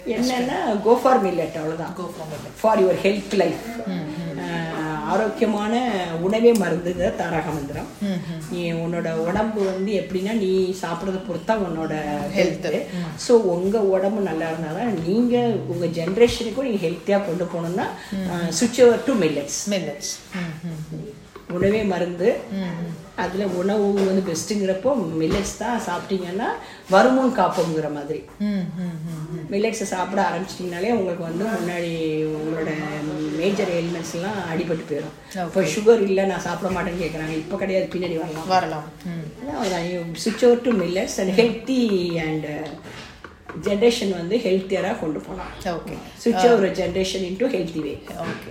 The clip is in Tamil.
என்னன்னா கோ ஃபார் மில்லட் அவ்வளோதான் Go for millet. For your health life ஆரோக்கியமான உணவே மருந்துங்கிற தாரக மந்திரம் நீ உன்னோட உடம்பு வந்து எப்படின்னா நீ சாப்பிட்றத பொறுத்தா உன்னோட ஹெல்த்து ஸோ உங்கள் உடம்பு நல்லா இருந்தால் தான் நீங்கள் உங்கள் ஜென்ரேஷனுக்கும் நீங்கள் ஹெல்த்தியாக கொண்டு போகணுன்னா சுவிட்ச் ஓவர் டு மில்லட்ஸ் மில்லட்ஸ் உணவே மருந்து அதில் உணவு வந்து பெஸ்ட்டுங்கிறப்போ மில்லட்ஸ் தான் சாப்பிட்டீங்கன்னா வருமுன் காப்போங்கிற மாதிரி மில்லட்ஸை சாப்பிட ஆரம்பிச்சிட்டிங்கனாலே உங்களுக்கு வந்து முன்னாடி உங்களோட மேஜர் எலிமெண்ட்ஸ்லாம் அடிபட்டு போயிடும் இப்போ சுகர் இல்லை நான் சாப்பிட மாட்டேன்னு கேட்குறாங்க இப்போ கிடையாது பின்னாடி வரலாம் வரலாம் ம் சுவிட்ச் over to millets and healthy and generation வந்து ஹெல்த்தியராக கொண்டு போகலாம் ஓகே சுவிட்ச் over generation into healthy way okay